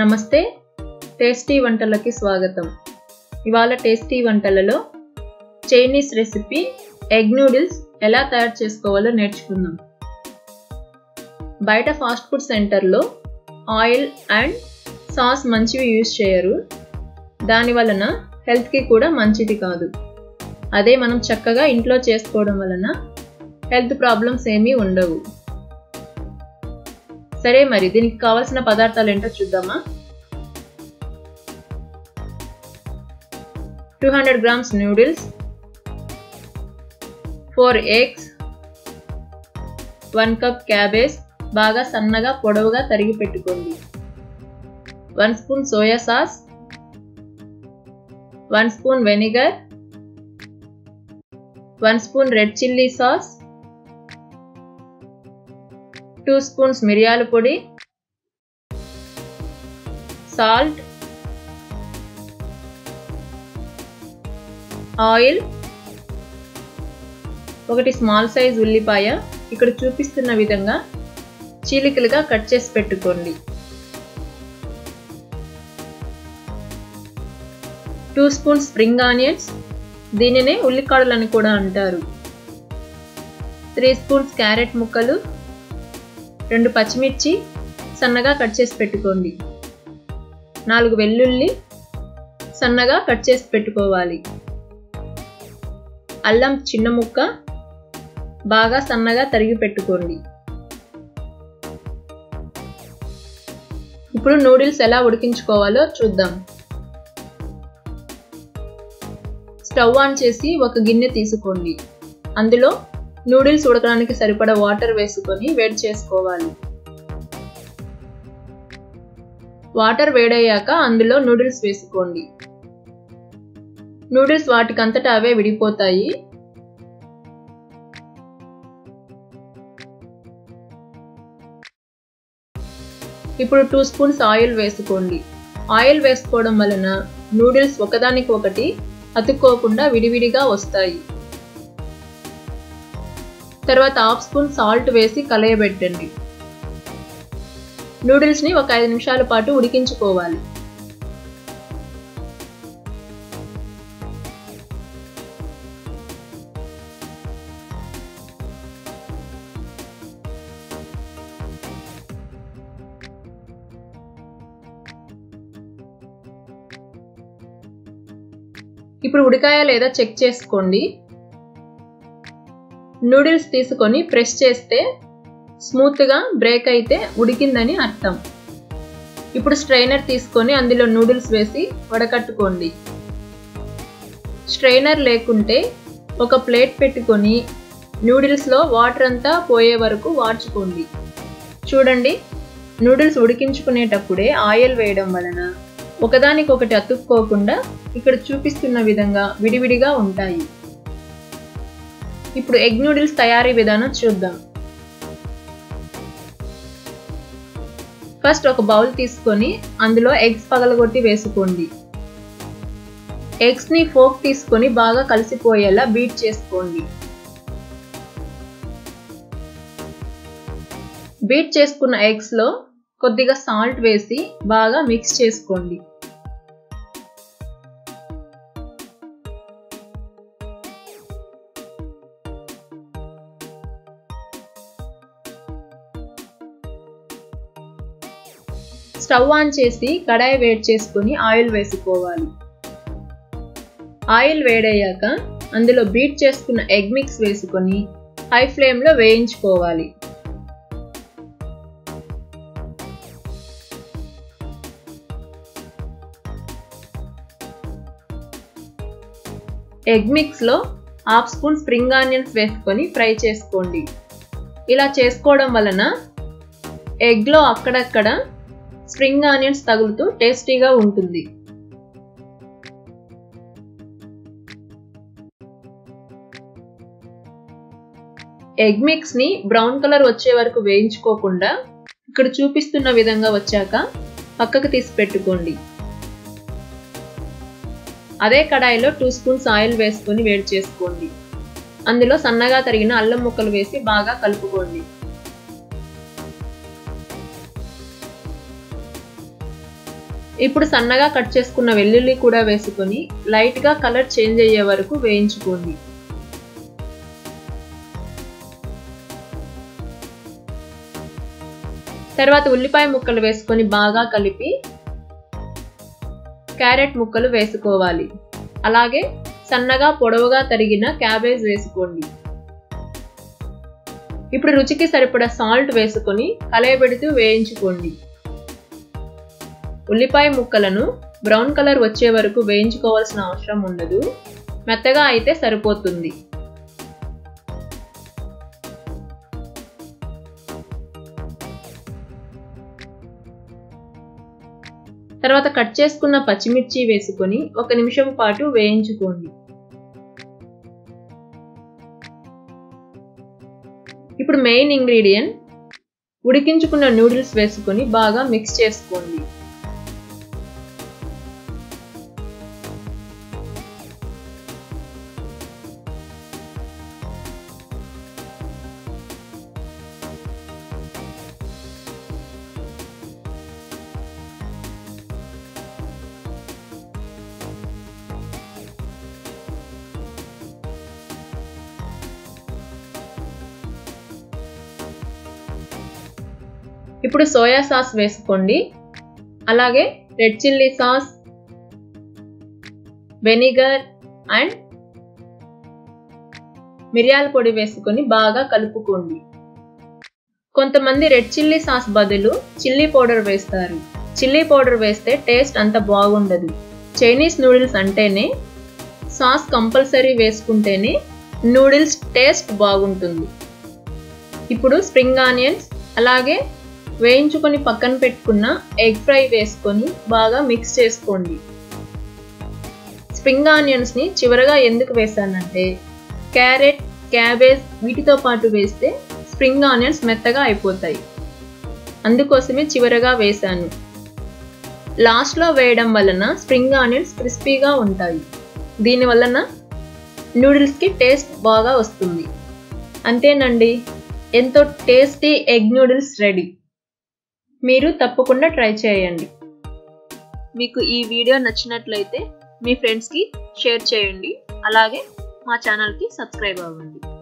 నమస్తే టేస్టీ వంటలకి స్వాగతం ఇవాళ టేస్టీ వంటలలో చైనీస్ రెసిపీ ఎగ్ నూడిల్స్ ఎలా తయారు చేసుకోవాలో నేర్చుకుందాం బయట ఫాస్ట్ ఫుడ్ సెంటర్లో ఆయిల్ అండ్ సాస్ మంచివి యూజ్ చేయరు దాని వలన హెల్త్కి కూడా మంచిది కాదు అదే మనం చక్కగా ఇంట్లో చేసుకోవడం వలన హెల్త్ ప్రాబ్లమ్స్ ఏమీ ఉండవు సరే మరి దీనికి కావాల్సిన పదార్థాలు ఏంటో చూద్దామా two hundred grams noodles four eggs one cup cabbage బాగా సన్నగా పొడవుగా తరిగి పెట్టుకోండి one spoon soya sauce one spoon vinegar one spoon red chilli sauce two spoons మిరియాల పొడి సాల్ట్ ఆయిల్ ఒకటి స్మాల్ సైజ్ ఉల్లిపాయ ఇక్కడ చూపిస్తున్న విధంగా చీలికలుగా కట్ చేసి పెట్టుకోండి టూ స్పూన్ స్ప్రింగ్ ఆనియన్స్ దీనినే ఉల్లికాడలని కూడా అంటారు త్రీ స్పూన్స్ క్యారెట్ ముక్కలు రెండు పచ్చిమిర్చి సన్నగా కట్ చేసి పెట్టుకోండి నాలుగు వెల్లుల్లి సన్నగా కట్ చేసి పెట్టుకోవాలి అల్లం చిన్న ముక్క బాగా సన్నగా తరిగి పెట్టుకోండి ఇప్పుడు నూడిల్స్ ఎలా ఉడికించుకోవాలో చూద్దాం స్టవ్ ఆన్ చేసి ఒక గిన్నె తీసుకోండి అందులో నూడిల్స్ ఉడకడానికి సరిపడా వాటర్ వేసుకొని వేడి చేసుకోవాలి వాటర్ వేడయ్యాక అందులో నూడిల్స్ వేసుకోండి నూడిల్స్ వాటికంతటా అవే విడిపోతాయి ఇప్పుడు టూ స్పూన్స్ ఆయిల్ వేసుకోండి ఆయిల్ వేసుకోవడం వలన నూడిల్స్ ఒకదానికి ఒకటి అతుక్కోకుండా విడివిడిగా వస్తాయి తర్వాత హాఫ్ స్పూన్ సాల్ట్ వేసి కలయబెట్టండి నూడిల్స్ని ఒక ఐదు నిమిషాల పాటు ఉడికించుకోవాలి ఇప్పుడు ఉడికాయా లేదా చెక్ చేసుకోండి నూడిల్స్ తీసుకొని ప్రెస్ చేస్తే స్మూత్గా బ్రేక్ అయితే ఉడికిందని అర్థం ఇప్పుడు స్ట్రైనర్ తీసుకొని అందులో నూడిల్స్ వేసి వడకట్టుకోండి స్ట్రైనర్ లేకుంటే ఒక ప్లేట్ పెట్టుకొని నూడిల్స్లో వాటర్ అంతా పోయే వరకు వాడ్చుకోండి చూడండి నూడిల్స్ ఉడికించుకునేటప్పుడే ఆయిల్ వేయడం వలన ఒకదానికొకటి అతుక్కోకుండా ఇక్కడ చూపిస్తున్న విధంగా విడివిడిగా ఉంటాయి ఇప్పుడు ఎగ్ నూడిల్స్ తయారీ విధానం చూద్దాం ఫస్ట్ ఒక బౌల్ తీసుకొని అందులో ఎగ్స్ పగలగొట్టి వేసుకోండి ఎగ్స్ని ఫోక్ తీసుకొని బాగా కలిసిపోయేలా బీట్ చేసుకోండి బీట్ చేసుకున్న ఎగ్స్లో కొద్దిగా సాల్ట్ వేసి బాగా మిక్స్ చేసుకోండి స్టవ్ ఆన్ చేసి కడాయి వేడి చేసుకుని ఆయిల్ వేసుకోవాలి ఆయిల్ వేడయ్యాక అందులో బీట్ చేసుకున్న ఎగ్ మిక్స్ వేసుకొని హై ఫ్లేమ్లో వేయించుకోవాలి ఎగ్ మిక్స్లో హాఫ్ స్పూన్ స్ప్రింగ్ ఆనియన్స్ వేసుకొని ఫ్రై చేసుకోండి ఇలా చేసుకోవడం వలన ఎగ్లో అక్కడక్కడ స్ప్రింగ్ ఆనియన్స్ తగులుతూ టేస్టీగా ఉంటుంది ఎగ్ మిక్స్ని బ్రౌన్ కలర్ వచ్చే వరకు వేయించుకోకుండా ఇక్కడ చూపిస్తున్న విధంగా వచ్చాక పక్కకు తీసి పెట్టుకోండి అదే కడాయిలో టూ స్పూన్స్ ఆయిల్ వేసుకొని వేడి చేసుకోండి అందులో సన్నగా తరిగిన అల్లం ముక్కలు వేసి బాగా కలుపుకోండి ఇప్పుడు సన్నగా కట్ చేసుకున్న వెల్లుల్లి కూడా వేసుకొని లైట్గా కలర్ చేంజ్ అయ్యే వరకు వేయించుకోండి తర్వాత ఉల్లిపాయ ముక్కలు వేసుకొని బాగా కలిపి క్యారెట్ ముక్కలు వేసుకోవాలి అలాగే సన్నగా పొడవుగా తరిగిన క్యాబేజ్ వేసుకోండి ఇప్పుడు రుచికి సరిపడా సాల్ట్ వేసుకొని కలయబెడుతూ వేయించుకోండి ఉల్లిపాయ ముక్కలను బ్రౌన్ కలర్ వచ్చే వరకు వేయించుకోవాల్సిన అవసరం ఉండదు మెత్తగా అయితే సరిపోతుంది తర్వాత కట్ చేసుకున్న పచ్చిమిర్చి వేసుకొని ఒక నిమిషం పాటు వేయించుకోండి ఇప్పుడు మెయిన్ ఇంగ్రీడియంట్ ఉడికించుకున్న నూడిల్స్ వేసుకొని బాగా మిక్స్ చేసుకోండి ఇప్పుడు సోయా సాస్ వేసుకోండి అలాగే red chilli sauce vinegar and మిరియాల పొడి వేసుకొని బాగా కలుపుకోండి కొంతమంది రెడ్ చిల్లీ సాస్ బదులు చిల్లీ పౌడర్ వేస్తారు చిల్లీ పౌడర్ వేస్తే టేస్ట్ అంత బాగుండదు చైనీస్ నూడిల్స్ అంటేనే సాస్ కంపల్సరీ వేసుకుంటేనే నూడిల్స్ టేస్ట్ బాగుంటుంది ఇప్పుడు స్ప్రింగ్ ఆనియన్స్ అలాగే వేయించుకొని పక్కన పెట్టుకున్న ఎగ్ ఫ్రై వేసుకొని బాగా మిక్స్ చేసుకోండి స్ప్రింగ్ ఆనియన్స్ని చివరగా ఎందుకు వేసానంటే క్యారెట్ క్యాబేజ్ వీటితో పాటు వేస్తే స్ప్రింగ్ ఆనియన్స్ మెత్తగా అయిపోతాయి అందుకోసమే చివరగా వేశాను లాస్ట్లో వేయడం వలన స్ప్రింగ్ ఆనియన్స్ క్రిస్పీగా ఉంటాయి దీని వలన నూడిల్స్కి టేస్ట్ బాగా వస్తుంది అంతేనండి ఎంతో టేస్టీ ఎగ్ నూడిల్స్ రెడీ మీరు తప్పకుండా ట్రై చేయండి మీకు ఈ వీడియో నచ్చినట్లయితే మీ ఫ్రెండ్స్కి షేర్ చేయండి అలాగే మా ఛానల్కి సబ్స్క్రైబ్ అవ్వండి